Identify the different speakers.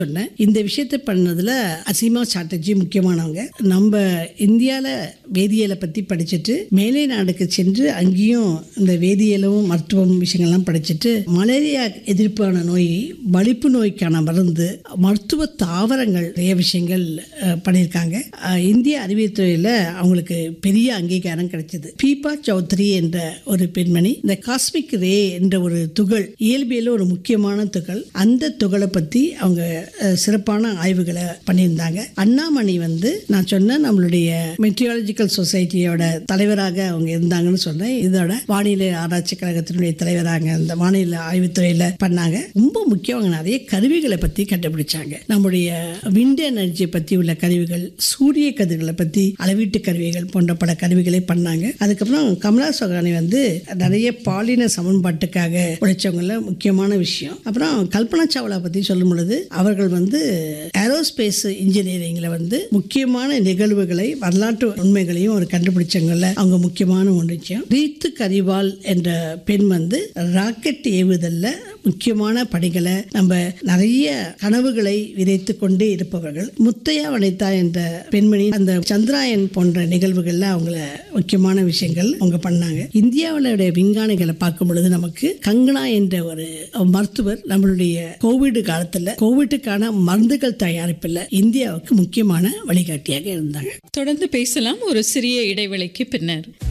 Speaker 1: சொன்னேன் இந்த விஷயத்தை பண்ணதுல அசீமா சாட்டர்ஜி முக்கியமானவங்க நம்ம இந்தியாவில் வேதியியலை பற்றி படிச்சுட்டு மேலை நாடுக்கு சென்று அங்கேயும் இந்த வேதியியலும் மருத்துவம் விஷயங்கள்லாம் படிச்சுட்டு மலேரியா எதிர்ப்பான நோய் வலிப்பு நோய்க்கான மருந்து மருத்துவ தாவரங்கள் நிறைய விஷயங்கள் அஹ், பண்ணியிருக்காங்க அஹ், இந்திய அறிவியல் துறையில் அவங்களுக்கு பெரிய அங்கீகாரம் கிடைச்சது பீபா சௌத்ரி என்ற ஒரு பெண்மணி இந்த காஸ்மிக் ரே என்ற ஒரு துகள் இயல்பியல ஒரு முக்கியமான துகள் அந்த துகளை பற்றி அவங்க அஹ், சிறப்பான ஆய்வுகளை பண்ணியிருந்தாங்க அண்ணாமணி வந்து நான் சொன்ன நம்மளுடைய மெட்ரியாலஜிக்கல் சொசைட்டியோட தலைவராக அவங்க இருந்தாங்கன்னு சொன்னேன் இதோட வானிலை ஆராய்ச்சி கழகத்தினுடைய தலைவராக அந்த வானிலை ஆய்வுத்துறையில் பண்ணாங்க ரொம்ப முக்கியம் அவங்க நிறைய கருவிகளை பற்றி கண்டுபிடிச்சாங்க நம்முடைய விண்ட் எனர்ஜியை பற்றி உள்ள கருவிகள் சூரிய கதிர்களை பற்றி அளவீட்டு கருவிகள் போன்ற பல கருவிகளை பண்ணாங்க அதுக்கப்புறம் கமலா சோகானி வந்து நிறைய பாலின சமன்பாட்டுக்காக உழைச்சவங்கள முக்கியமான விஷயம் அப்புறம் கல்பனா சாவ்லா பற்றி சொல்லும் பொழுது அவர்கள் வந்து ஏரோஸ்பேஸ் இன்ஜினியரிங்கில் வந்து முக்கியமான நிகழ்வுகளை வரலாற்று உண்மைகளையும் ஒரு கண்டுபிடிச்சவங்கள அவங்க முக்கியமான ஒரு விஷயம் ரீத்து கரிவால் என்ற பெண் வந்து ராக்கெட் ஏவுதல்ல முக்கியமான பணிகளை நம்ம நிறைய கனவுகளை விதைத்து கொண்டே இருப்பவர்கள் முத்தையா வனிதா என்ற பெண்மணி அந்த சந்திராயன் போன்ற நிகழ்வுகள்ல அவங்கள முக்கியமான விஷயங்கள் அவங்க பண்ணாங்க இந்தியாவுடைய விஞ்ஞானிகளை பார்க்கும் பொழுது நமக்கு கங்கனா என்ற ஒரு மருத்துவர் நம்மளுடைய கோவிட் காலத்துல கோவிட்டுக்கான மருந்துகள் தயாரிப்பில் இந்தியாவுக்கு முக்கியமான வழிகாட்டியாக இருந்தாங்க
Speaker 2: தொடர்ந்து பேசலாம் ஒரு சிறிய இடைவேளைக்கு பின்னர்